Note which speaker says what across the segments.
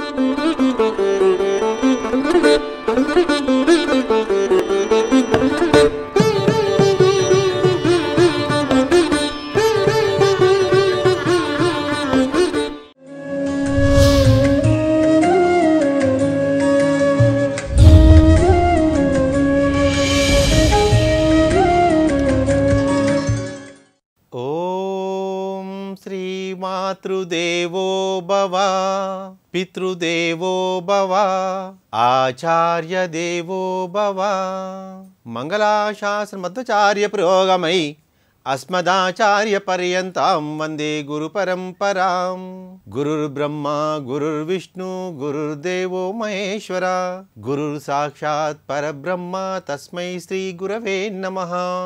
Speaker 1: ఓం శ్రీమాతృదేవో భవ పితృదేవో భవ ఆచార్య దేవో భవ మంగళాశాసన మధ్వాచార్య పురోగమై అస్మదాచార్య పర్యంతం వందే గురు పరంపరాం గురుర్బ్రహ్మ గురుర్విష్ణు గురుర్దేవో మహేశ్వర గురుర్ సాక్షాత్ పరబ్రహ్మ తస్మై శ్రీ గురవే నమ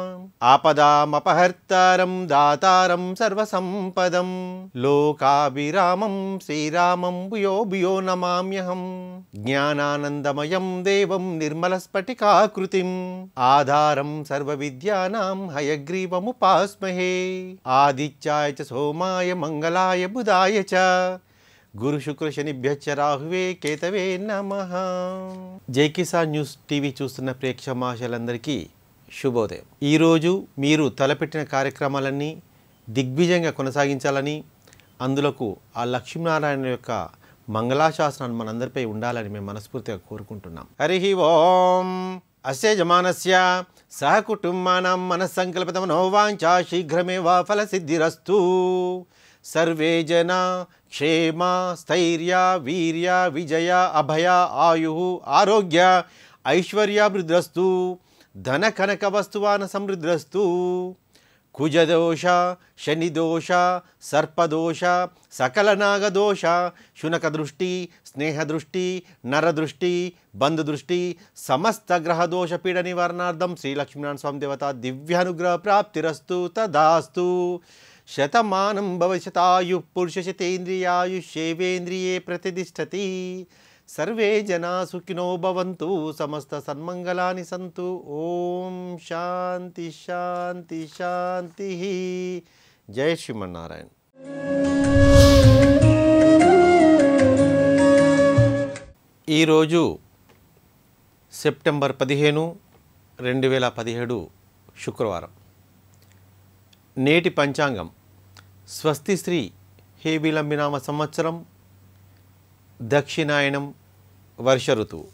Speaker 1: ఆపదామపహర్తారం దాతారం సర్వసంపదం లోకాభిరామం శ్రీరామం భూయో భూయో నమామ్యహం జ్ఞానానందమయం దేవం నిర్మలస్ఫటికాకృతిం ఆధారం సర్వవిద్యానాం హయగ్రీవముపాస్మహే ఆదిత్యాయ చ సోమాయ మంగళాయ బుధాయ చ గురు శుక్ర శనిభ్యచ్చ రాహువే కేతవే నమ జై కిసాన్ న్యూస్ టీవీ చూస్తున్న ప్రేక్షమాశలందరికీ శుభోదయం ఈరోజు మీరు తలపెట్టిన కార్యక్రమాలన్నీ దిగ్విజయంగా కొనసాగించాలని అందులకు ఆ లక్ష్మీనారాయణ యొక్క మంగళాశాసనాన్ని మనందరిపై ఉండాలని మేము మనస్ఫూర్తిగా కోరుకుంటున్నాం హరి ఓం అస్య జమానస్య సహ కుటుంబానాం మనస్సంకల్పితమనోవాంఛా శీఘ్రమేవ ఫలసిద్ధిరస్తు సర్వే జనా క్షేమ స్థైర్య వీర్య విజయ అభయ ఆయు ఆరోగ్య ఐశ్వర్యాభివృద్రస్తు ధన కనక వస్తువాన సమృద్రస్తు కుజదోష శనిదోష సర్పదోష సకల నాగదోష శునక దృష్టి స్నేహదృష్టి నరదృష్టి బంధుదృష్టి సమస్త గ్రహదోష పీడ నివారణార్థం శ్రీ లక్ష్మీనారాయణ స్వామి దేవత దివ్యానుగ్రహ ప్రాప్తిరస్తు తదాస్తు శతమానం భవిష్యతాయు పురుషశతేంద్రియాయుష్యేవేంద్రియే ప్రతిష్టతి సర్వే జనా సుఖినో భవంతు సమస్త సన్మంగళాని సంతు ఓం శాంతి శాంతి శాంతి జై శ్రీమన్నారాయణ ఈరోజు సెప్టెంబర్ పదిహేను రెండు వేల పదిహేడు శుక్రవారం నేటి పంచాంగం స్వస్తి శ్రీ హే విలంబినామ సంవత్సరం దక్షిణాయనం వర్ష ఋతువు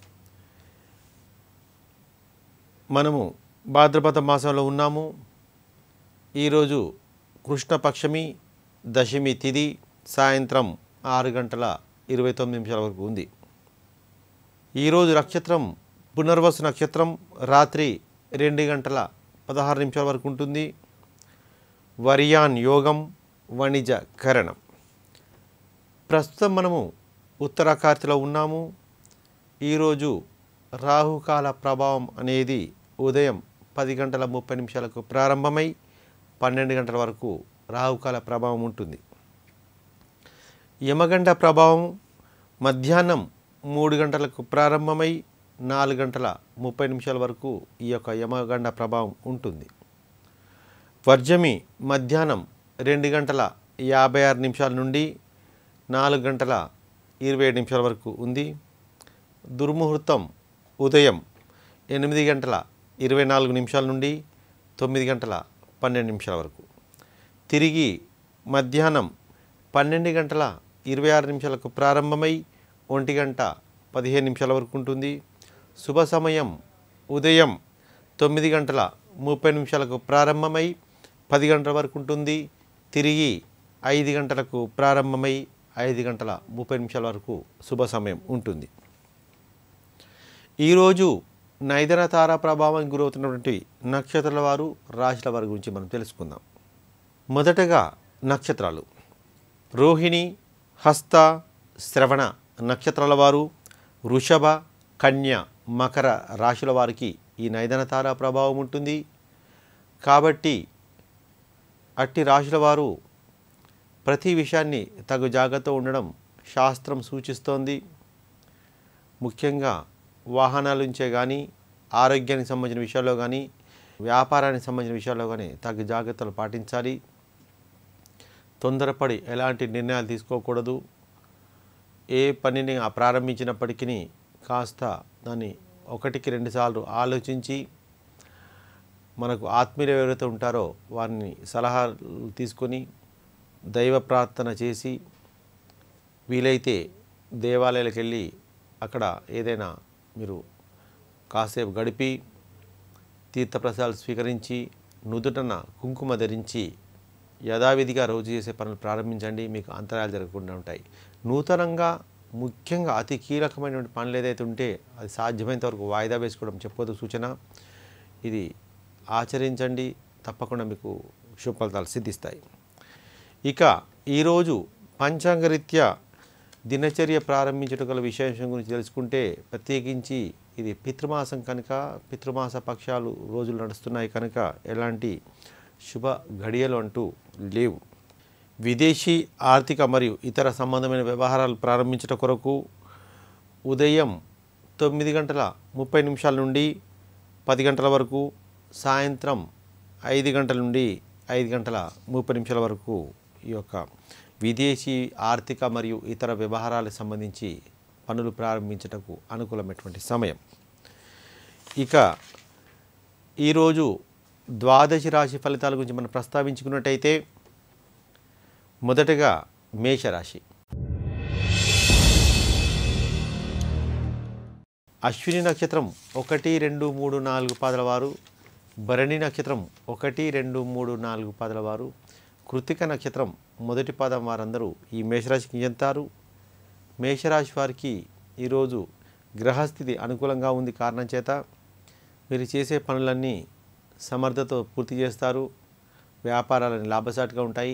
Speaker 1: మనము భాద్రపద మాసంలో ఉన్నాము ఈరోజు కృష్ణపక్షమి దశమి తిథి సాయంత్రం ఆరు గంటల ఇరవై తొమ్మిది నిమిషాల వరకు ఉంది ఈరోజు నక్షత్రం పునర్వసు నక్షత్రం రాత్రి రెండు గంటల పదహారు నిమిషాల వరకు ఉంటుంది వరియాన్ యోగం వణిజ కరణం ప్రస్తుతం మనము ఉత్తరాకార్తిలో ఉన్నాము ఈరోజు రాహుకాల ప్రభావం అనేది ఉదయం పది గంటల ముప్పై నిమిషాలకు ప్రారంభమై పన్నెండు గంటల వరకు రాహుకాల ప్రభావం ఉంటుంది యమగండ ప్రభావం మధ్యాహ్నం మూడు గంటలకు ప్రారంభమై నాలుగు గంటల ముప్పై నిమిషాల వరకు ఈ యొక్క యమగండ ప్రభావం ఉంటుంది వర్జమి మధ్యాహ్నం రెండు గంటల యాభై ఆరు నిమిషాల నుండి నాలుగు గంటల ఇరవై ఏడు నిమిషాల వరకు ఉంది దుర్ముహూర్తం ఉదయం ఎనిమిది గంటల ఇరవై నాలుగు నిమిషాల నుండి తొమ్మిది గంటల పన్నెండు నిమిషాల వరకు తిరిగి మధ్యాహ్నం పన్నెండు గంటల ఇరవై ఆరు నిమిషాలకు ప్రారంభమై ఒంటి గంట పదిహేను నిమిషాల వరకు ఉంటుంది శుభ సమయం ఉదయం తొమ్మిది గంటల ముప్పై నిమిషాలకు ప్రారంభమై పది గంటల వరకు ఉంటుంది తిరిగి ఐదు గంటలకు ప్రారంభమై ఐదు గంటల ముప్పై నిమిషాల వరకు శుభ సమయం ఉంటుంది ఈరోజు నైదన తారా ప్రభావం గురవుతున్నటువంటి నక్షత్రాల వారు రాశుల వారి గురించి మనం తెలుసుకుందాం మొదటగా నక్షత్రాలు రోహిణి హస్త శ్రవణ నక్షత్రాల వారు వృషభ కన్య మకర రాశుల వారికి ఈ నైదన తారా ప్రభావం ఉంటుంది కాబట్టి అట్టి రాశుల వారు ప్రతి విషయాన్ని తగు జాగ్రత్త ఉండడం శాస్త్రం సూచిస్తోంది ముఖ్యంగా వాహనాల నుంచే కానీ ఆరోగ్యానికి సంబంధించిన విషయాల్లో కానీ వ్యాపారానికి సంబంధించిన విషయాల్లో కానీ తగు జాగ్రత్తలు పాటించాలి తొందరపడి ఎలాంటి నిర్ణయాలు తీసుకోకూడదు ఏ పనిని ఆ ప్రారంభించినప్పటికీ కాస్త దాన్ని ఒకటికి రెండుసార్లు ఆలోచించి మనకు ఆత్మీయులు ఎవరైతే ఉంటారో వారిని సలహాలు తీసుకొని దైవ ప్రార్థన చేసి వీలైతే దేవాలయాలకు వెళ్ళి అక్కడ ఏదైనా మీరు కాసేపు గడిపి తీర్థప్రసాదాలు స్వీకరించి నుదుటన కుంకుమ ధరించి యథావిధిగా రోజు చేసే పనులు ప్రారంభించండి మీకు అంతరాయాలు జరగకుండా ఉంటాయి నూతనంగా ముఖ్యంగా అతి కీలకమైనటువంటి పనులు ఏదైతే ఉంటే అది సాధ్యమైనంత వరకు వాయిదా వేసుకోవడం చెప్పొద్దు సూచన ఇది ఆచరించండి తప్పకుండా మీకు శుభ ఫలితాలు సిద్ధిస్తాయి ఇక ఈరోజు పంచాంగరీత్యా దినచర్య ప్రారంభించడం గల విశేషం గురించి తెలుసుకుంటే ప్రత్యేకించి ఇది పితృమాసం కనుక పితృమాస పక్షాలు రోజులు నడుస్తున్నాయి కనుక ఎలాంటి శుభ ఘడియలు అంటూ లేవు విదేశీ ఆర్థిక మరియు ఇతర సంబంధమైన వ్యవహారాలు ప్రారంభించడం కొరకు ఉదయం తొమ్మిది గంటల ముప్పై నిమిషాల నుండి పది గంటల వరకు సాయంత్రం ఐదు గంటల నుండి ఐదు గంటల ముప్పై నిమిషాల వరకు ఈ యొక్క విదేశీ ఆర్థిక మరియు ఇతర వ్యవహారాలకు సంబంధించి పనులు ప్రారంభించటకు అనుకూలమైనటువంటి సమయం ఇక ఈరోజు ద్వాదశి రాశి ఫలితాల గురించి మనం ప్రస్తావించుకున్నట్టయితే మొదటగా మేషరాశి అశ్విని నక్షత్రం ఒకటి రెండు మూడు నాలుగు పాదల వారు భరణి నక్షత్రం ఒకటి రెండు మూడు నాలుగు పాదల వారు కృతిక నక్షత్రం మొదటి పాదం వారందరూ ఈ మేషరాశికి చెందుతారు మేషరాశి వారికి ఈరోజు గ్రహస్థితి అనుకూలంగా ఉంది కారణం చేత మీరు చేసే పనులన్నీ సమర్థతో పూర్తి చేస్తారు వ్యాపారాలని లాభసాటిగా ఉంటాయి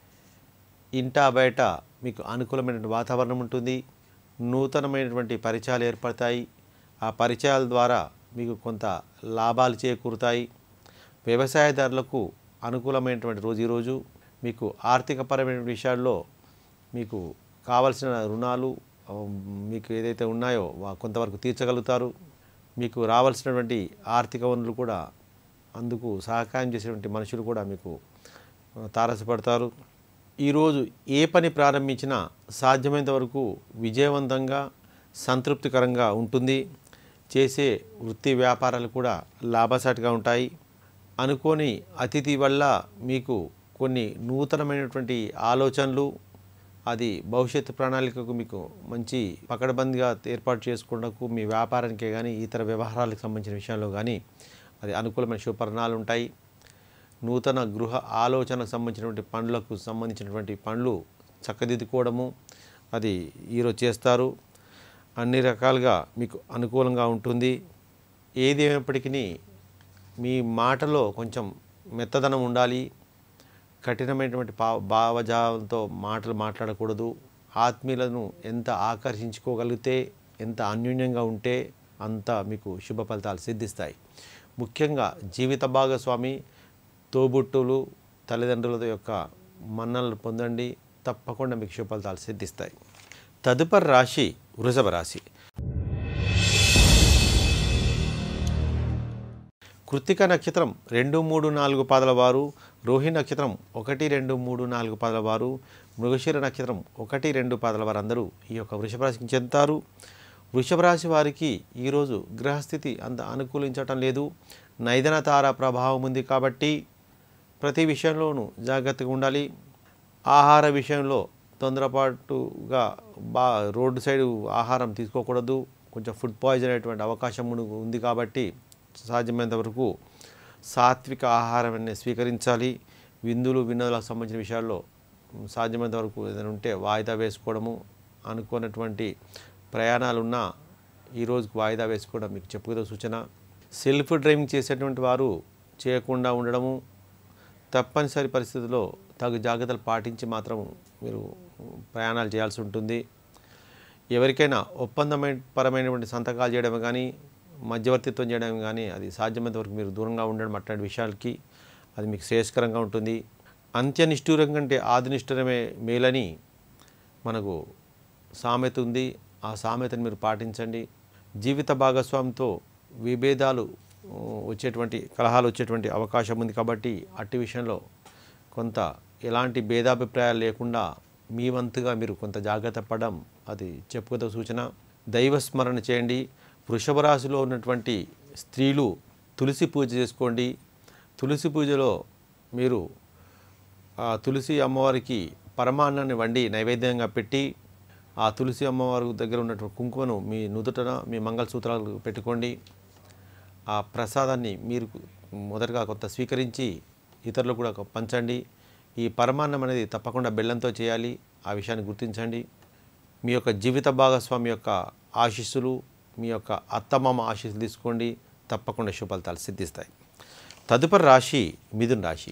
Speaker 1: ఇంటా బయట మీకు అనుకూలమైన వాతావరణం ఉంటుంది నూతనమైనటువంటి పరిచయాలు ఏర్పడతాయి ఆ పరిచయాల ద్వారా మీకు కొంత లాభాలు చేకూరుతాయి వ్యవసాయదారులకు అనుకూలమైనటువంటి రోజు ఈరోజు మీకు ఆర్థికపరమైన విషయాల్లో మీకు కావలసిన రుణాలు ఆ, మీకు ఏదైతే ఉన్నాయో వా- కొంతవరకు తీర్చగలుగుతారు మీకు రావాల్సినటువంటి ఆర్థిక వనరులు కూడా అందుకు సహకారం చేసేటువంటి మనుషులు కూడా మీకు ఆ, తారసపడతారు ఈరోజు ఏ పని ప్రారంభించినా సాధ్యమైనంత వరకు విజయవంతంగా సంతృప్తికరంగా ఉంటుంది చేసే వృత్తి వ్యాపారాలు కూడా లాభసాటిగా ఉంటాయి అనుకోని అతిథి వల్ల మీకు కొన్ని నూతనమైనటువంటి ఆలోచనలు అది భవిష్యత్తు ప్రణాళికకు మీకు మంచి పకడ్బందీగా ఏర్పాటు చేసుకున్నకు మీ వ్యాపారానికే కానీ ఇతర వ్యవహారాలకు సంబంధించిన విషయాల్లో కానీ అది అనుకూలమైన శుభపరిణాలు ఉంటాయి నూతన గృహ ఆలోచనకు సంబంధించినటువంటి పనులకు సంబంధించినటువంటి పనులు చక్కదిద్దుకోవడము అది ఈరోజు చేస్తారు అన్ని రకాలుగా మీకు అనుకూలంగా ఉంటుంది ఏది ఏమైనప్పటికీ మీ మాటలో కొంచెం మెత్తదనం ఉండాలి కఠినమైనటువంటి పా భావజాలంతో మాటలు మాట్లాడకూడదు ఆత్మీయులను ఎంత ఆకర్షించుకోగలిగితే ఎంత అన్యోన్యంగా ఉంటే అంత మీకు శుభ ఫలితాలు సిద్ధిస్తాయి ముఖ్యంగా జీవిత భాగస్వామి తోబుట్టులు తల్లిదండ్రుల యొక్క మన్ననలు పొందండి తప్పకుండా మీకు శుభ ఫలితాలు సిద్ధిస్తాయి తదుపరి రాశి వృషభ రాశి కృత్తిక నక్షత్రం రెండు మూడు నాలుగు పాదల వారు రోహిణి నక్షత్రం ఒకటి రెండు మూడు నాలుగు పాదల వారు మృగశిర నక్షత్రం ఒకటి రెండు పాదల వారు అందరూ ఈ యొక్క వృషభ రాశికి చెందుతారు వృషభ రాశి వారికి ఈరోజు గ్రహస్థితి అంత అనుకూలించటం లేదు నైదన తార ప్రభావం ఉంది కాబట్టి ప్రతి విషయంలోనూ జాగ్రత్తగా ఉండాలి ఆహార విషయంలో తొందరపాటుగా బా రోడ్డు సైడ్ ఆహారం తీసుకోకూడదు కొంచెం ఫుడ్ పాయిజన్ అయ్యేటువంటి అవకాశం ఉన్- ఉంది కాబట్టి సాధ్యమైనంత వరకు సాత్విక ఆహారాన్ని స్వీకరించాలి విందులు వినోదాలకు సంబంధించిన విషయాల్లో సాధ్యమైనంత వరకు ఏదైనా ఉంటే వాయిదా వేసుకోవడము అనుకున్నటువంటి ప్రయాణాలు ఉన్నా ఈ రోజుకు వాయిదా వేసుకోవడం మీకు చెప్పుకోదో సూచన సెల్ఫ్ డ్రైవింగ్ చేసేటువంటి వారు చేయకుండా ఉండడము తప్పనిసరి పరిస్థితుల్లో తగు జాగ్రత్తలు పాటించి మాత్రం మీరు ప్రయాణాలు చేయాల్సి ఉంటుంది ఎవరికైనా ఒప్పందమైన పరమైనటువంటి సంతకాలు చేయడం కానీ మధ్యవర్తిత్వం చేయడం కానీ అది సాధ్యమైనంత వరకు మీరు దూరంగా ఉండడం అట్లాంటి విషయాలకి అది మీకు శ్రేయస్కరంగా ఉంటుంది అంత్యనిష్ఠూరం కంటే ఆదినిష్ఠురమే మేలని మనకు సామెత ఉంది ఆ సామెతను మీరు పాటించండి జీవిత భాగస్వామితో విభేదాలు ఆ, వచ్చేటువంటి కలహాలు వచ్చేటువంటి అవకాశం ఉంది కాబట్టి అట్టి విషయంలో కొంత ఎలాంటి భేదాభిప్రాయాలు లేకుండా మీ వంతుగా మీరు కొంత జాగ్రత్త పడడం అది చెప్పుకోదగ్గ సూచన దైవస్మరణ చేయండి వృషభ రాశిలో ఉన్నటువంటి స్త్రీలు తులసి పూజ చేసుకోండి తులసి పూజలో మీరు ఆ తులసి అమ్మవారికి పరమాన్నాన్ని వండి నైవేద్యంగా పెట్టి ఆ తులసి అమ్మవారి దగ్గర ఉన్నటువంటి కుంకుమను మీ నుదుటన మీ మంగళసూత్రాలు పెట్టుకోండి ఆ ప్రసాదాన్ని మీరు మొదటగా కొంత స్వీకరించి ఇతరులకు కూడా పంచండి ఈ పరమాన్నం అనేది తప్పకుండా బెల్లంతో చేయాలి ఆ విషయాన్ని గుర్తించండి మీ యొక్క జీవిత భాగస్వామి యొక్క ఆశీస్సులు మీ యొక్క అత్తమామ ఆశీస్సులు తీసుకోండి తప్పకుండా శుభ ఫలితాలు సిద్ధిస్తాయి తదుపరి రాశి మిథున్ రాశి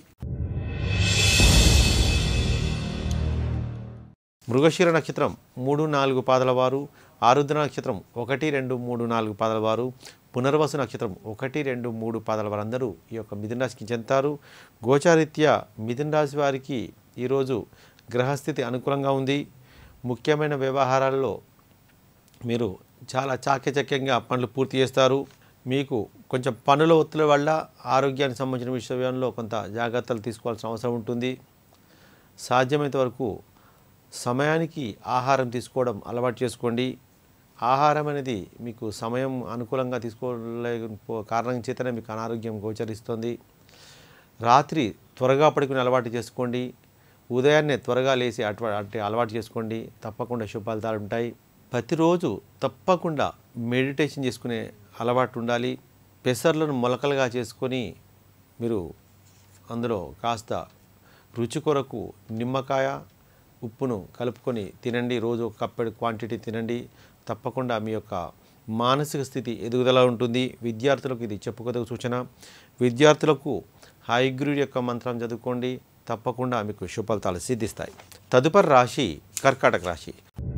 Speaker 1: మృగశిర నక్షత్రం మూడు నాలుగు పాదల వారు ఆరుద్ర నక్షత్రం ఒకటి రెండు మూడు నాలుగు పాదల వారు పునర్వసు నక్షత్రం ఒకటి రెండు మూడు పాదల వారందరూ ఈ యొక్క మిథున రాశికి చెందుతారు గోచారీత్యా మిథున రాశి వారికి ఈరోజు గ్రహస్థితి అనుకూలంగా ఉంది ముఖ్యమైన వ్యవహారాల్లో మీరు చాలా చాకచక్యంగా పనులు పూర్తి చేస్తారు మీకు కొంచెం పనుల ఒత్తిడి వల్ల ఆరోగ్యానికి సంబంధించిన విషయంలో కొంత జాగ్రత్తలు తీసుకోవాల్సిన అవసరం ఉంటుంది సాధ్యమైనంత వరకు సమయానికి ఆహారం తీసుకోవడం అలవాటు చేసుకోండి ఆహారం అనేది మీకు సమయం అనుకూలంగా తీసుకోలే కారణం చేతనే మీకు అనారోగ్యం గోచరిస్తుంది రాత్రి త్వరగా పడుకుని అలవాటు చేసుకోండి ఉదయాన్నే త్వరగా లేచి అటు అంటే అలవాటు చేసుకోండి తప్పకుండా శుభ ఫలితాలు ఉంటాయి ప్రతిరోజు తప్పకుండా మెడిటేషన్ చేసుకునే అలవాటు ఉండాలి పెసర్లను మొలకలుగా చేసుకొని మీరు అందులో కాస్త రుచి కొరకు నిమ్మకాయ ఉప్పును కలుపుకొని తినండి రోజు ఒక కప్పెడు క్వాంటిటీ తినండి తప్పకుండా మీ యొక్క మానసిక స్థితి ఎదుగుదల ఉంటుంది విద్యార్థులకు ఇది చెప్పుకోదగ్గ సూచన విద్యార్థులకు హైగ్రీడ్ యొక్క మంత్రం చదువుకోండి తప్పకుండా మీకు శుభ ఫలితాలు సిద్ధిస్తాయి తదుపరి రాశి కర్కాటక రాశి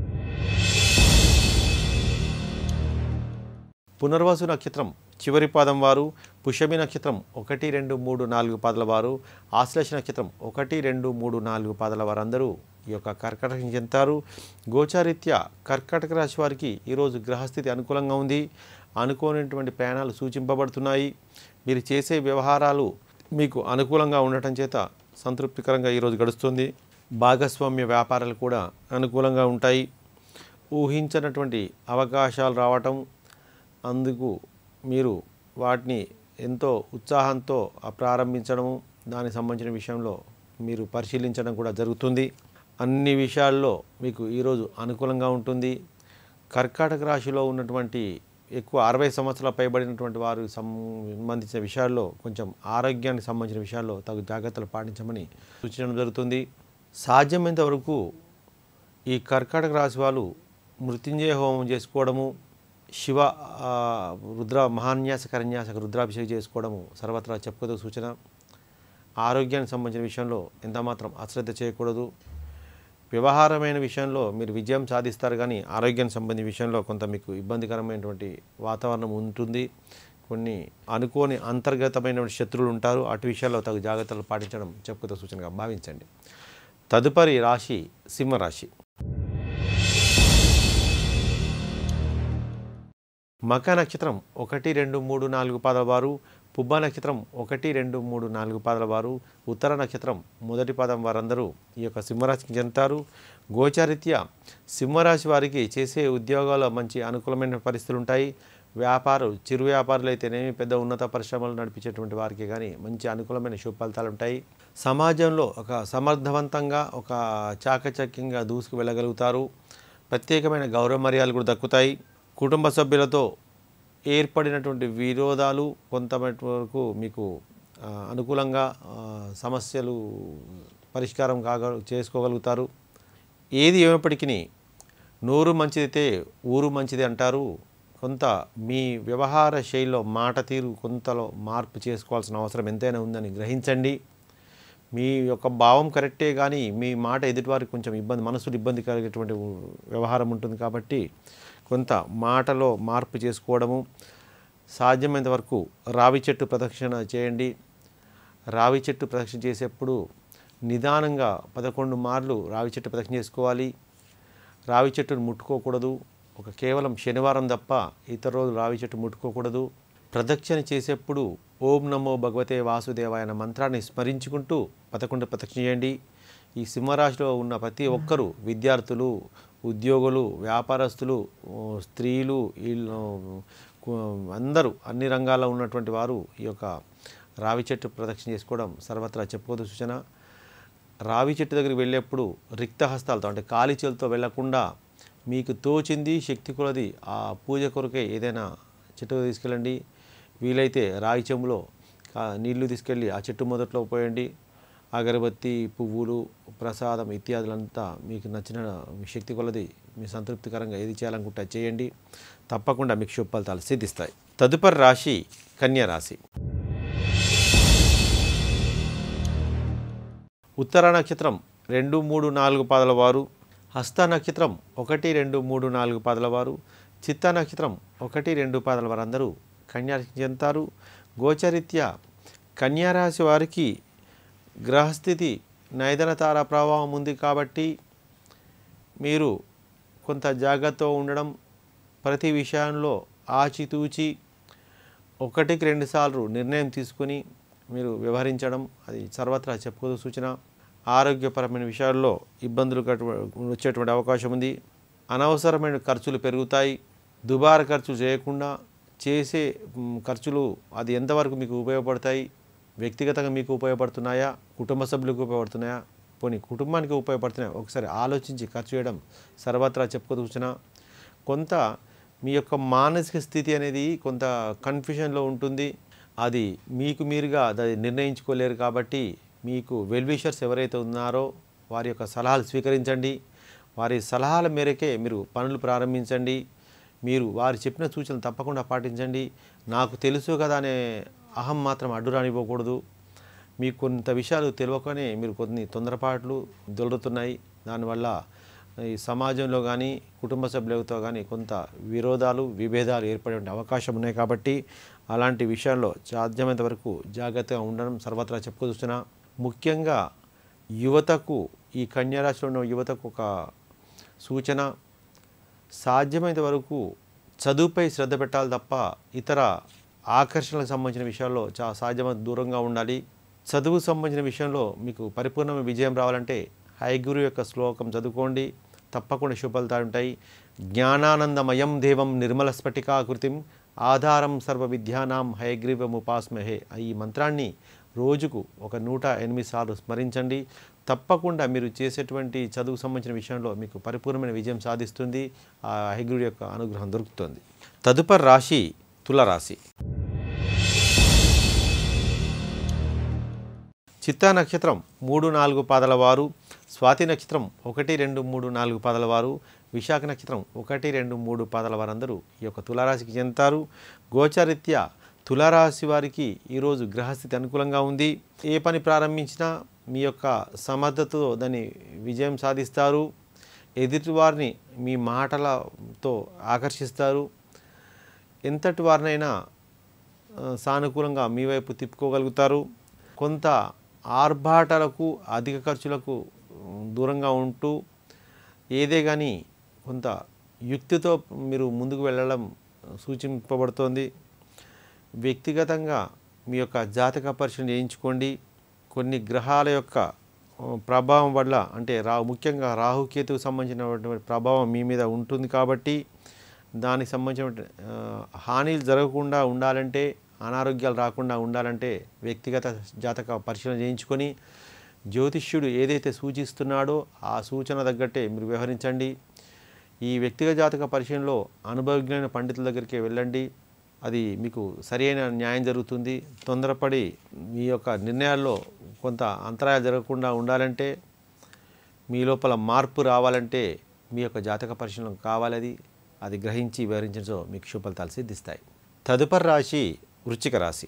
Speaker 1: పునర్వసు నక్షత్రం చివరి పాదం వారు పుష్యమి నక్షత్రం ఒకటి రెండు మూడు నాలుగు పాదల వారు ఆశ్లేష నక్షత్రం ఒకటి రెండు మూడు నాలుగు పాదల వారందరూ ఈ యొక్క కర్కాటకం చెందుతారు గోచారీత్యా కర్కాటక రాశి వారికి ఈరోజు గ్రహస్థితి అనుకూలంగా ఉంది అనుకోనటువంటి ప్రయాణాలు సూచింపబడుతున్నాయి మీరు చేసే వ్యవహారాలు మీకు అనుకూలంగా ఉండటం చేత సంతృప్తికరంగా ఈరోజు గడుస్తుంది భాగస్వామ్య వ్యాపారాలు కూడా అనుకూలంగా ఉంటాయి ఊహించినటువంటి అవకాశాలు రావటం అందుకు మీరు వాటిని ఎంతో ఉత్సాహంతో ప్రారంభించడము దానికి సంబంధించిన విషయంలో మీరు పరిశీలించడం కూడా జరుగుతుంది అన్ని విషయాల్లో మీకు ఈరోజు అనుకూలంగా ఉంటుంది కర్కాటక రాశిలో ఉన్నటువంటి ఎక్కువ అరవై సంవత్సరాల పైబడినటువంటి వారు సంబంధించిన విషయాల్లో కొంచెం ఆరోగ్యానికి సంబంధించిన విషయాల్లో తగు జాగ్రత్తలు పాటించమని సూచించడం జరుగుతుంది సాధ్యమైనంత వరకు ఈ కర్కాటక రాశి వాళ్ళు మృత్యుంజయ హోమం చేసుకోవడము శివ ఆ, రుద్ర మహాన్యాస కరన్యాసక రుద్రాభిషేకం చేసుకోవడము సర్వత్రా చెప్పుకోదగ్గ సూచన ఆరోగ్యానికి సంబంధించిన విషయంలో ఎంతమాత్రం అశ్రద్ధ చేయకూడదు వ్యవహారమైన విషయంలో మీరు విజయం సాధిస్తారు కానీ ఆరోగ్యానికి సంబంధించిన విషయంలో కొంత మీకు ఇబ్బందికరమైనటువంటి వాతావరణం ఉంటుంది కొన్ని అనుకోని అంతర్గతమైన శత్రువులు ఉంటారు అటు విషయాల్లో తగు జాగ్రత్తలు పాటించడం చెప్పుకోదగ్గ సూచనగా భావించండి తదుపరి రాశి సింహరాశి మక నక్షత్రం ఒకటి రెండు మూడు నాలుగు పాదల వారు పుబ్బ నక్షత్రం ఒకటి రెండు మూడు నాలుగు పాదల వారు ఉత్తర నక్షత్రం మొదటి పాదం వారందరూ ఈ యొక్క సింహరాశికి చెందుతారు గోచారిత్య సింహరాశి వారికి చేసే ఉద్యోగాల్లో మంచి అనుకూలమైన పరిస్థితులు ఉంటాయి వ్యాపారం చిరు వ్యాపారులు అయితేనేమి పెద్ద ఉన్నత పరిశ్రమలు నడిపించేటువంటి వారికి కానీ మంచి అనుకూలమైన శుభ ఫలితాలు ఉంటాయి సమాజంలో ఒక సమర్థవంతంగా ఒక చాకచక్యంగా దూసుకు వెళ్ళగలుగుతారు ప్రత్యేకమైన గౌరవ మర్యాదలు కూడా దక్కుతాయి కుటుంబ సభ్యులతో ఏర్పడినటువంటి విరోధాలు కొంతమేర వరకు మీకు ఆ, అనుకూలంగా ఆ, సమస్యలు పరిష్కారం కాగ చేసుకోగలుగుతారు ఏది ఏమైనప్పటికీ నోరు మంచిదైతే ఊరు మంచిది అంటారు కొంత మీ వ్యవహార శైలిలో మాట తీరు కొంతలో మార్పు చేసుకోవాల్సిన అవసరం ఎంతైనా ఉందని గ్రహించండి మీ యొక్క భావం కరెక్టే కానీ మీ మాట ఎదుటివారికి కొంచెం ఇబ్బంది మనసులు ఇబ్బంది కలిగేటువంటి వ్యవహారం ఉంటుంది కాబట్టి కొంత మాటలో మార్పు చేసుకోవడము సాధ్యమైనంత వరకు రావి చెట్టు ప్రదక్షిణ చేయండి రావి చెట్టు ప్రదక్షిణ చేసేప్పుడు నిదానంగా పదకొండు మార్లు రావి చెట్టు ప్రదక్షిణ చేసుకోవాలి రావి చెట్టును ముట్టుకోకూడదు ఒక కేవలం శనివారం తప్ప ఇతర రోజు రావి చెట్టు ముట్టుకోకూడదు ప్రదక్షిణ చేసేప్పుడు ఓం నమో భగవతే వాసుదేవాయ అన్న మంత్రాన్ని స్మరించుకుంటూ పదకొండు ప్రదక్షిణ చేయండి ఈ సింహరాశిలో ఉన్న ప్రతి ఒక్కరూ విద్యార్థులు ఉద్యోగులు వ్యాపారస్తులు ఓ, స్త్రీలు వీళ్ళు కు- అందరూ అన్ని రంగాల్లో ఉన్నటువంటి వారు ఈ యొక్క రావి చెట్టు ప్రదక్షిణ చేసుకోవడం సర్వత్రా చెప్పుకోదు సూచన రావి చెట్టు దగ్గరికి వెళ్ళేప్పుడు రిక్త హస్తాలతో అంటే ఖాళీ చేతులతో వెళ్లకుండా మీకు తోచింది శక్తి కొలది ఆ పూజ కొరకే ఏదైనా చెట్టు తీసుకెళ్ళండి వీలైతే రాగి చెంబులో కా- నీళ్లు తీసుకెళ్ళి ఆ చెట్టు మొదట్లో పోయండి అగరబత్తి పువ్వులు ప్రసాదం ఇత్యాదులంతా మీకు నచ్చిన మీ శక్తి కొలది మీ సంతృప్తికరంగా ఏది చేయాలనుకుంటే అది చేయండి తప్పకుండా మీకు శుభ ఫలితాలు సిద్ధిస్తాయి తదుపరి రాశి కన్యా రాశి ఉత్తర నక్షత్రం రెండు మూడు నాలుగు పాదల వారు హస్త నక్షత్రం ఒకటి రెండు మూడు నాలుగు పాదల వారు చిత్త నక్షత్రం ఒకటి రెండు పాదల వారందరూ కన్యారాశి చెందుతారు గోచరిత్యా కన్యారాశి వారికి గ్రహస్థితి నైదన తార ప్రభావం ఉంది కాబట్టి మీరు కొంత జాగ్రత్తగా ఉండడం ప్రతి విషయంలో ఆచితూచి ఒకటికి రెండు సార్లు నిర్ణయం తీసుకుని మీరు వ్యవహరించడం అది సర్వత్రా చెప్పుకోదు సూచన ఆరోగ్యపరమైన విషయాల్లో ఇబ్బందులు కట్టు వచ్చేటువంటి అవకాశం ఉంది అనవసరమైన ఖర్చులు పెరుగుతాయి దుబార ఖర్చు చేయకుండా చేసే మ్, ఖర్చులు అది ఎంతవరకు మీకు ఉపయోగపడతాయి వ్యక్తిగతంగా మీకు ఉపయోగపడుతున్నాయా కుటుంబ సభ్యులకు ఉపయోగపడుతున్నాయా పోనీ కుటుంబానికి ఉపయోగపడుతున్నాయా ఒకసారి ఆలోచించి ఖర్చు చేయడం సర్వత్రా చెప్పుకోదు సూచన కొంత మీ యొక్క మానసిక స్థితి అనేది కొంత కన్ఫ్యూషన్లో ఉంటుంది అది మీకు మీరుగా అది నిర్ణయించుకోలేరు కాబట్టి మీకు వెల్విషర్స్ ఎవరైతే ఉన్నారో వారి యొక్క సలహాలు స్వీకరించండి వారి సలహాల మేరకే మీరు పనులు ప్రారంభించండి మీరు వారు చెప్పిన సూచనలు తప్పకుండా పాటించండి నాకు తెలుసు కదా అనే అహం మాత్రం అడ్డు రానివ్వకూడదు మీకు కొంత విషయాలు తెలియకనే మీరు కొన్ని తొందరపాట్లు దొరుకుతున్నాయి దానివల్ల ఈ సమాజంలో కానీ కుటుంబ సభ్యులతో కానీ కొంత విరోధాలు విభేదాలు ఏర్పడే అవకాశం ఉన్నాయి కాబట్టి అలాంటి విషయాల్లో సాధ్యమైనంత వరకు జాగ్రత్తగా ఉండడం సర్వత్రా చెప్పుకొస్తున్నా ముఖ్యంగా యువతకు ఈ కన్యారాశిలో ఉన్న యువతకు ఒక సూచన సాధ్యమైనంత వరకు చదువుపై శ్రద్ధ పెట్టాలి తప్ప ఇతర ఆకర్షణలకు సంబంధించిన విషయాల్లో చా సాధ్యమైన దూరంగా ఉండాలి చదువు సంబంధించిన విషయంలో మీకు పరిపూర్ణమైన విజయం రావాలంటే హైగురు యొక్క శ్లోకం చదువుకోండి తప్పకుండా శుభఫలితాలు ఉంటాయి జ్ఞానానందమయం దేవం నిర్మల స్ఫటికాకృతిం ఆధారం సర్వ విద్యానాం హయగ్రీవముపాస్మహే ఈ మంత్రాన్ని రోజుకు ఒక నూట ఎనిమిది సార్లు స్మరించండి తప్పకుండా మీరు చేసేటువంటి చదువు సంబంధించిన విషయంలో మీకు పరిపూర్ణమైన విజయం సాధిస్తుంది ఆ హయగ్రుడి యొక్క అనుగ్రహం దొరుకుతుంది తదుపరి రాశి తులరాశి చిత్తా నక్షత్రం మూడు నాలుగు పాదల వారు స్వాతి నక్షత్రం ఒకటి రెండు మూడు నాలుగు పాదల వారు విశాఖ నక్షత్రం ఒకటి రెండు మూడు పాదల వారందరూ ఈ యొక్క తులారాశికి చెందుతారు గోచరిత్యా తులారాశి వారికి ఈరోజు గ్రహస్థితి అనుకూలంగా ఉంది ఏ పని ప్రారంభించినా మీ యొక్క సమర్థతతో దాన్ని విజయం సాధిస్తారు ఎదుటి వారిని మీ మాటలతో ఆకర్షిస్తారు ఎంతటి వారినైనా ఆ, సానుకూలంగా మీ వైపు తిప్పుకోగలుగుతారు కొంత ఆర్భాటాలకు అధిక ఖర్చులకు ఉమ్, దూరంగా ఉంటూ ఏదే కానీ కొంత యుక్తితో మీరు ముందుకు వెళ్ళడం సూచింపబడుతోంది వ్యక్తిగతంగా మీ యొక్క జాతక పరీక్షను చేయించుకోండి కొన్ని గ్రహాల యొక్క ఆ, ప్రభావం వల్ల అంటే రా ముఖ్యంగా రాహుకేతుకు సంబంధించినటువంటి ప్రభావం మీ మీద ఉంటుంది కాబట్టి దానికి సంబంధించిన ఆ, హానిలు జరగకుండా ఉండాలంటే అనారోగ్యాలు రాకుండా ఉండాలంటే వ్యక్తిగత జాతక పరిశీలన చేయించుకొని జ్యోతిష్యుడు ఏదైతే సూచిస్తున్నాడో ఆ సూచన తగ్గట్టే మీరు వ్యవహరించండి ఈ వ్యక్తిగత జాతక పరిశీలనలో అనుభవజ్ఞైన పండితుల దగ్గరికి వెళ్ళండి అది మీకు సరైన న్యాయం జరుగుతుంది తొందరపడి మీ యొక్క నిర్ణయాల్లో కొంత అంతరాయాలు జరగకుండా ఉండాలంటే మీ లోపల మార్పు రావాలంటే మీ యొక్క జాతక పరిశీలన కావాలి అది అది గ్రహించి వివరించడంతో మీకు శుభ ఫలితాలు సిద్ధిస్తాయి తదుపరి రాశి వృశ్చిక రాశి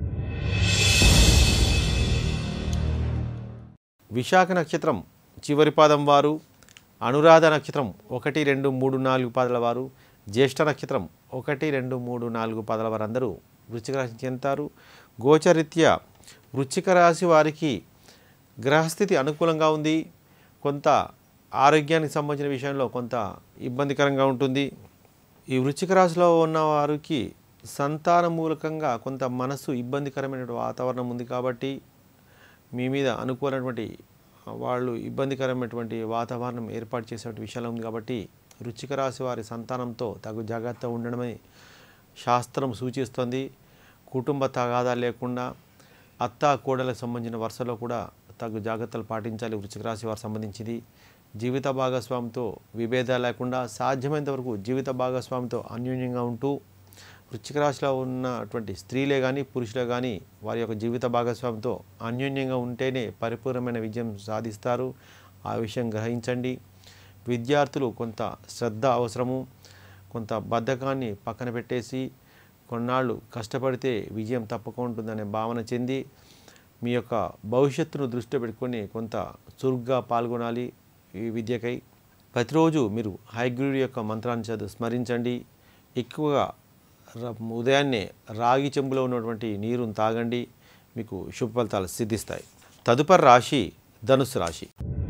Speaker 1: విశాఖ నక్షత్రం చివరి పాదం వారు అనురాధ నక్షత్రం ఒకటి రెండు మూడు నాలుగు పాదల వారు జ్యేష్ఠ నక్షత్రం ఒకటి రెండు మూడు నాలుగు పాదల వారందరూ వృశ్చిక రాశి చెందుతారు గోచరిత్యా వృశ్చిక రాశి వారికి గ్రహస్థితి అనుకూలంగా ఉంది కొంత ఆరోగ్యానికి సంబంధించిన విషయంలో కొంత ఇబ్బందికరంగా ఉంటుంది ఈ వృశ్చిక రాశిలో ఉన్న వారికి సంతాన మూలకంగా కొంత మనసు ఇబ్బందికరమైన వాతావరణం ఉంది కాబట్టి మీ మీద అనుకూలమైనటువంటి వాళ్ళు ఇబ్బందికరమైనటువంటి వాతావరణం ఏర్పాటు చేసే విషయాలు ఉంది కాబట్టి వృచ్చిక రాశి వారి సంతానంతో తగు జాగ్రత్త ఉండడమే శాస్త్రం సూచిస్తుంది కుటుంబ తగాదాలు లేకుండా అత్త కోడలకు సంబంధించిన వరుసలో కూడా తగు జాగ్రత్తలు పాటించాలి వృచ్చిక రాశి వారికి సంబంధించింది జీవిత భాగస్వామితో విభేదాలు లేకుండా సాధ్యమైనంత వరకు జీవిత భాగస్వామితో అన్యోన్యంగా ఉంటూ వృశ్చిక రాశిలో ఉన్నటువంటి స్త్రీలే కానీ పురుషులే కానీ వారి యొక్క జీవిత భాగస్వామితో అన్యోన్యంగా ఉంటేనే పరిపూర్ణమైన విజయం సాధిస్తారు ఆ విషయం గ్రహించండి విద్యార్థులు కొంత శ్రద్ధ అవసరము కొంత బద్ధకాన్ని పక్కన పెట్టేసి కొన్నాళ్ళు కష్టపడితే విజయం తప్పకుండా ఉంటుందనే భావన చెంది మీ యొక్క భవిష్యత్తును దృష్టిలో పెట్టుకొని కొంత చురుగ్గా పాల్గొనాలి ఈ విద్యకై ప్రతిరోజు మీరు హైగ్రీడ్ యొక్క మంత్రాన్ని చదువు స్మరించండి ఎక్కువగా ర- ఉదయాన్నే రాగి చెంబులో ఉన్నటువంటి నీరును తాగండి మీకు శుభ ఫలితాలు సిద్ధిస్తాయి తదుపరి రాశి ధనుసు రాశి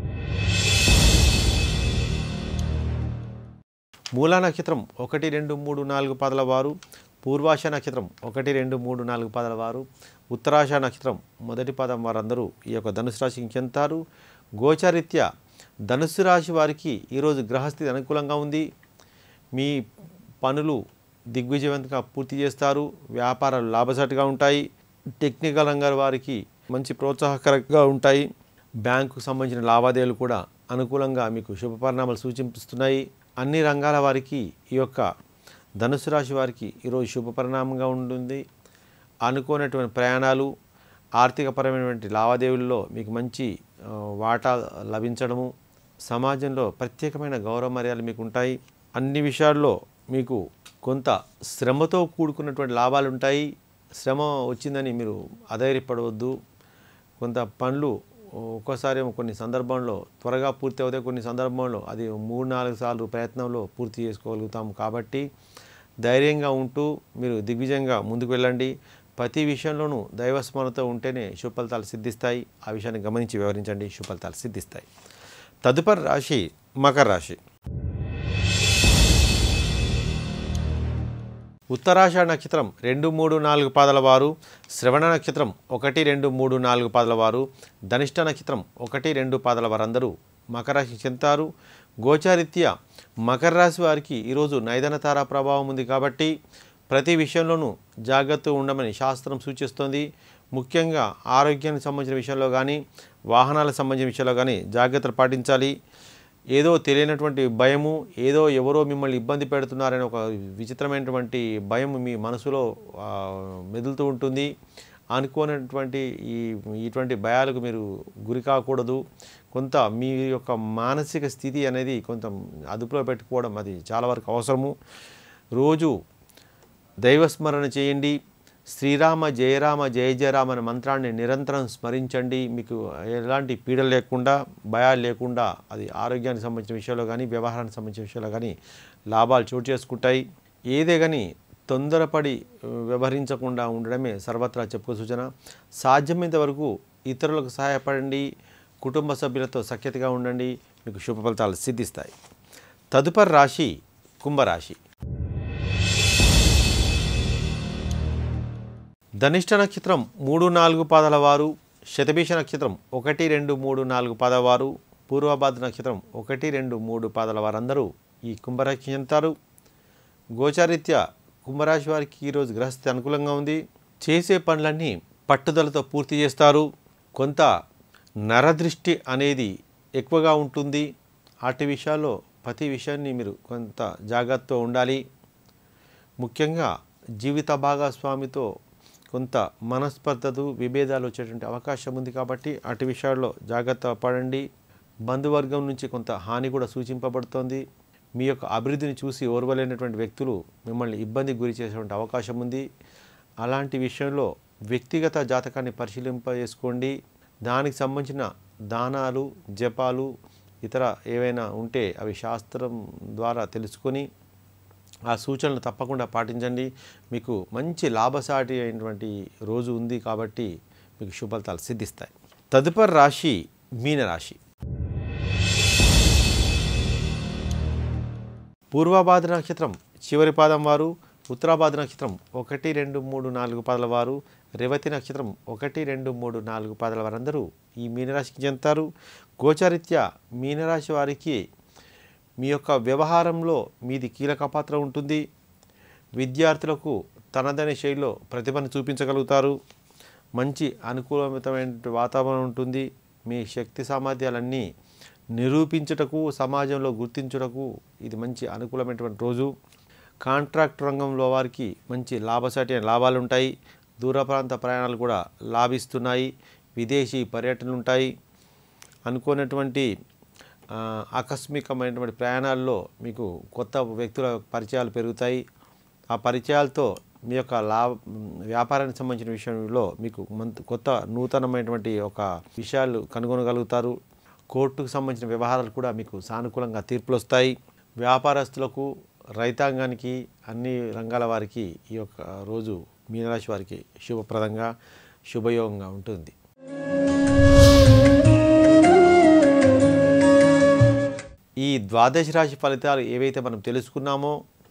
Speaker 1: మూలా నక్షత్రం ఒకటి రెండు మూడు నాలుగు పదల వారు పూర్వాష నక్షత్రం ఒకటి రెండు మూడు నాలుగు పదల వారు ఉత్తరాష నక్షత్రం మొదటి పదం వారందరూ ఈ యొక్క ధనుసు రాశికి చెందుతారు గోచరీత్యా ధనుసు రాశి వారికి ఈరోజు గ్రహస్థితి అనుకూలంగా ఉంది మీ పనులు దిగ్విజయవంతంగా పూర్తి చేస్తారు వ్యాపారాలు లాభసాటిగా ఉంటాయి టెక్నికల్ రంగాల వారికి మంచి ప్రోత్సాహకరంగా ఉంటాయి బ్యాంకుకు సంబంధించిన లావాదేవీలు కూడా అనుకూలంగా మీకు శుభ పరిణామాలు సూచిస్తున్నాయి అన్ని రంగాల వారికి ఈ యొక్క ధనుసు రాశి వారికి ఈరోజు శుభ పరిణామంగా ఉంటుంది అనుకోనటువంటి ప్రయాణాలు ఆర్థికపరమైనటువంటి లావాదేవీల్లో మీకు మంచి ఆ, వాటా లభించడము సమాజంలో ప్రత్యేకమైన గౌరవ మర్యాదలు మీకు ఉంటాయి అన్ని విషయాల్లో మీకు కొంత శ్రమతో కూడుకున్నటువంటి లాభాలు ఉంటాయి శ్రమ వచ్చిందని మీరు అధైర్యపడవద్దు కొంత పనులు ఒక్కోసారి ఏమో కొన్ని సందర్భంలో త్వరగా పూర్తి అవుతాయి కొన్ని సందర్భంలో అది మూడు నాలుగు సార్లు ప్రయత్నంలో పూర్తి చేసుకోగలుగుతాం కాబట్టి ధైర్యంగా ఉంటూ మీరు దిగ్విజయంగా ముందుకు వెళ్ళండి ప్రతి విషయంలోనూ దైవస్మరణతో ఉంటేనే శుభ ఫలితాలు సిద్ధిస్తాయి ఆ విషయాన్ని గమనించి వ్యవహరించండి శుభ ఫలితాలు సిద్ధిస్తాయి తదుపరి రాశి మకర రాశి ఉత్తరాష నక్షత్రం రెండు మూడు నాలుగు పాదల వారు శ్రవణ నక్షత్రం ఒకటి రెండు మూడు నాలుగు పాదల వారు ధనిష్ట నక్షత్రం ఒకటి రెండు పాదల వారందరూ మకర రాశికి చెందుతారు గోచారిత్య మకర రాశి వారికి ఈరోజు నైదన తారా ప్రభావం ఉంది కాబట్టి ప్రతి విషయంలోనూ జాగ్రత్త ఉండమని శాస్త్రం సూచిస్తోంది ముఖ్యంగా ఆరోగ్యానికి సంబంధించిన విషయంలో కానీ వాహనాలకు సంబంధించిన విషయంలో కానీ జాగ్రత్తలు పాటించాలి ఏదో తెలియనటువంటి భయము ఏదో ఎవరో మిమ్మల్ని ఇబ్బంది పెడుతున్నారనే ఒక విచిత్రమైనటువంటి భయం మీ మనసులో ఆ, మెదులుతూ ఉంటుంది అనుకోనటువంటి ఈ ఇటువంటి భయాలకు మీరు గురి కాకూడదు కొంత మీ యొక్క మానసిక స్థితి అనేది కొంత అదుపులో పెట్టుకోవడం అది చాలా వరకు అవసరము రోజు దైవస్మరణ చేయండి శ్రీరామ జయరామ జయ జయరామ అనే మంత్రాన్ని నిరంతరం స్మరించండి మీకు ఎలాంటి పీడ లేకుండా భయాలు లేకుండా అది ఆరోగ్యానికి సంబంధించిన విషయాల్లో కానీ వ్యవహారానికి సంబంధించిన విషయాల్లో కానీ లాభాలు చోటు చేసుకుంటాయి ఏదే కానీ తొందరపడి ఆ, వ్యవహరించకుండా ఉండడమే సర్వత్రా చెప్పుకో సూచన సాధ్యమైనంత వరకు ఇతరులకు సహాయపడండి కుటుంబ సభ్యులతో సఖ్యతగా ఉండండి మీకు శుభ ఫలితాలు సిద్ధిస్తాయి తదుపరి రాశి కుంభరాశి ధనిష్ట నక్షత్రం మూడు నాలుగు పాదాల వారు శతభీష నక్షత్రం ఒకటి రెండు మూడు నాలుగు పాదాల వారు పూర్వభాద్ర నక్షత్రం ఒకటి రెండు మూడు పాదాల వారందరూ ఈ కుంభరాశి చెందుతారు గోచారీత్యా కుంభరాశి వారికి ఈరోజు గ్రహస్థితి అనుకూలంగా ఉంది చేసే పనులన్నీ పట్టుదలతో పూర్తి చేస్తారు కొంత నరదృష్టి అనేది ఎక్కువగా ఉంటుంది అటు విషయాల్లో ప్రతి విషయాన్ని మీరు కొంత జాగ్రత్తతో ఉండాలి ముఖ్యంగా జీవిత భాగస్వామితో కొంత మనస్పర్ధలు విభేదాలు వచ్చేటువంటి అవకాశం ఉంది కాబట్టి అటు విషయాల్లో జాగ్రత్త పడండి బంధువర్గం నుంచి కొంత హాని కూడా సూచింపబడుతోంది మీ యొక్క అభివృద్ధిని చూసి ఓర్వలేనటువంటి వ్యక్తులు మిమ్మల్ని ఇబ్బందికి గురి చేసేటువంటి అవకాశం ఉంది అలాంటి విషయంలో వ్యక్తిగత జాతకాన్ని పరిశీలింప చేసుకోండి దానికి సంబంధించిన దానాలు జపాలు ఇతర ఏవైనా ఉంటే అవి శాస్త్రం ద్వారా తెలుసుకొని ఆ సూచనలు తప్పకుండా పాటించండి మీకు మంచి లాభసాటి అయినటువంటి రోజు ఉంది కాబట్టి మీకు శుభఫలితాలు సిద్ధిస్తాయి తదుపరి రాశి మీనరాశి పూర్వభాద్ర నక్షత్రం చివరి పాదం వారు ఉత్తరాభాద్ర నక్షత్రం ఒకటి రెండు మూడు నాలుగు పాదల వారు రేవతి నక్షత్రం ఒకటి రెండు మూడు నాలుగు పాదల వారందరూ ఈ మీనరాశికి చెందుతారు గోచారిత్య మీనరాశి వారికి మీ యొక్క వ్యవహారంలో మీది కీలక పాత్ర ఉంటుంది విద్యార్థులకు తనదైన శైలిలో ప్రతిభను చూపించగలుగుతారు మంచి అనుకూలమైన వాతావరణం ఉంటుంది మీ శక్తి సామర్థ్యాలన్నీ నిరూపించుటకు సమాజంలో గుర్తించుటకు ఇది మంచి అనుకూలమైనటువంటి రోజు కాంట్రాక్ట్ రంగంలో వారికి మంచి లాభసాటి అయిన లాభాలు ఉంటాయి దూర ప్రాంత ప్రయాణాలు కూడా లాభిస్తున్నాయి విదేశీ పర్యటనలు ఉంటాయి అనుకోనటువంటి ఆ, ఆకస్మికమైనటువంటి ప్రయాణాల్లో మీకు కొత్త వ్యక్తుల పరిచయాలు పెరుగుతాయి ఆ పరిచయాలతో మీ యొక్క లాభ వ్యాపారానికి సంబంధించిన విషయంలో మీకు మంత్ కొత్త నూతనమైనటువంటి ఒక విషయాలు కనుగొనగలుగుతారు కోర్టుకు సంబంధించిన వ్యవహారాలు కూడా మీకు సానుకూలంగా తీర్పులు వస్తాయి వ్యాపారస్తులకు రైతాంగానికి అన్ని రంగాల వారికి ఈ యొక్క రోజు మీనరాశి వారికి శుభప్రదంగా శుభయోగంగా ఉంటుంది ఈ ద్వాదశ రాశి ఫలితాలు ఏవైతే మనం తెలుసుకున్నామో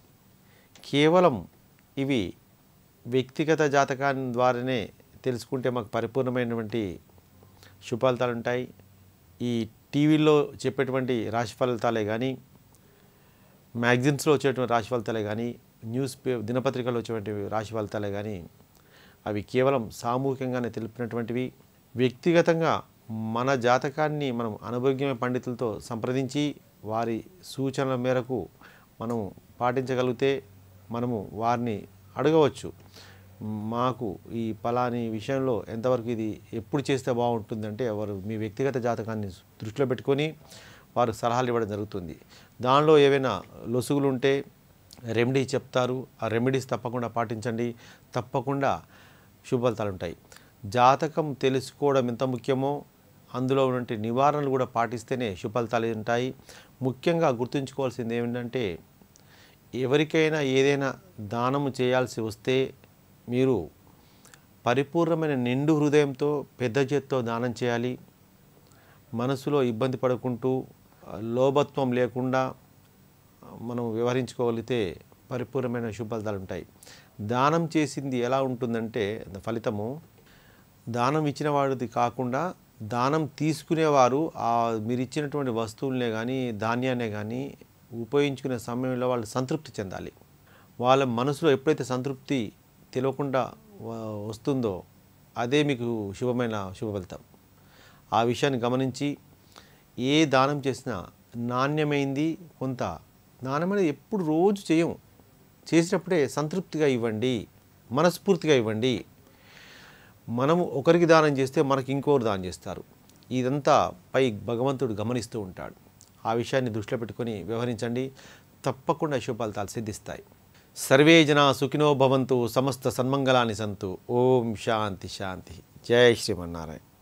Speaker 1: కేవలం ఇవి వ్యక్తిగత జాతకాన్ని ద్వారానే తెలుసుకుంటే మాకు పరిపూర్ణమైనటువంటి శుభఫలితాలు ఉంటాయి ఈ టీవీలో చెప్పేటువంటి రాశి ఫలితాలే కానీ మ్యాగజిన్స్లో వచ్చేటువంటి రాశి ఫలితాలే కానీ న్యూస్ పే దినపత్రికల్లో వచ్చేటువంటి రాశి ఫలితాలే కానీ అవి కేవలం సామూహికంగానే తెలిపినటువంటివి వ్యక్తిగతంగా మన జాతకాన్ని మనం అనుభవజ్ఞమైన పండితులతో సంప్రదించి వారి సూచనల మేరకు మనం పాటించగలిగితే మనము వారిని అడగవచ్చు మాకు ఈ పలాని విషయంలో ఎంతవరకు ఇది ఎప్పుడు చేస్తే బాగుంటుందంటే వారు మీ వ్యక్తిగత జాతకాన్ని దృష్టిలో పెట్టుకొని వారు సలహాలు ఇవ్వడం జరుగుతుంది దానిలో ఏవైనా లొసుగులు ఉంటే రెమెడీ చెప్తారు ఆ రెమెడీస్ తప్పకుండా పాటించండి తప్పకుండా శుభఫలితాలు ఉంటాయి జాతకం తెలుసుకోవడం ఎంత ముఖ్యమో అందులో ఉన్నటువంటి నివారణలు కూడా పాటిస్తేనే శుభఫలితాలు ఉంటాయి ముఖ్యంగా గుర్తుంచుకోవాల్సింది ఏమిటంటే ఎవరికైనా ఏదైనా దానము చేయాల్సి వస్తే మీరు పరిపూర్ణమైన నిండు హృదయంతో పెద్ద చేత్తో దానం చేయాలి మనసులో ఇబ్బంది పడుకుంటూ ఆ, లోభత్వం లేకుండా మనం వ్యవహరించుకోగలిగితే పరిపూర్ణమైన శుభఫలితాలు ఉంటాయి దానం చేసింది ఎలా ఉంటుందంటే ఫలితము దానం ఇచ్చిన వాడిది కాకుండా దానం తీసుకునేవారు ఆ మీరు ఇచ్చినటువంటి వస్తువులనే కానీ ధాన్యాన్నే కానీ ఉపయోగించుకునే సమయంలో వాళ్ళు సంతృప్తి చెందాలి వాళ్ళ మనసులో ఎప్పుడైతే సంతృప్తి తెలియకుండా వ- వస్తుందో అదే మీకు శుభమైన శుభ ఫలితం ఆ విషయాన్ని గమనించి ఏ దానం చేసినా నాణ్యమైంది కొంత నాణ్యమైనది ఎప్పుడు రోజు చేయం చేసినప్పుడే సంతృప్తిగా ఇవ్వండి మనస్ఫూర్తిగా ఇవ్వండి మనము ఒకరికి దానం చేస్తే మనకి ఇంకోరు దానం చేస్తారు ఇదంతా పై భగవంతుడు గమనిస్తూ ఉంటాడు ఆ విషయాన్ని దృష్టిలో పెట్టుకొని వ్యవహరించండి తప్పకుండా శుభఫలితాలు సిద్ధిస్తాయి సర్వే జనా సుఖినో భవంతు సమస్త సన్మంగళాన్ని సంతు ఓం శాంతి శాంతి జై శ్రీమన్నారాయణ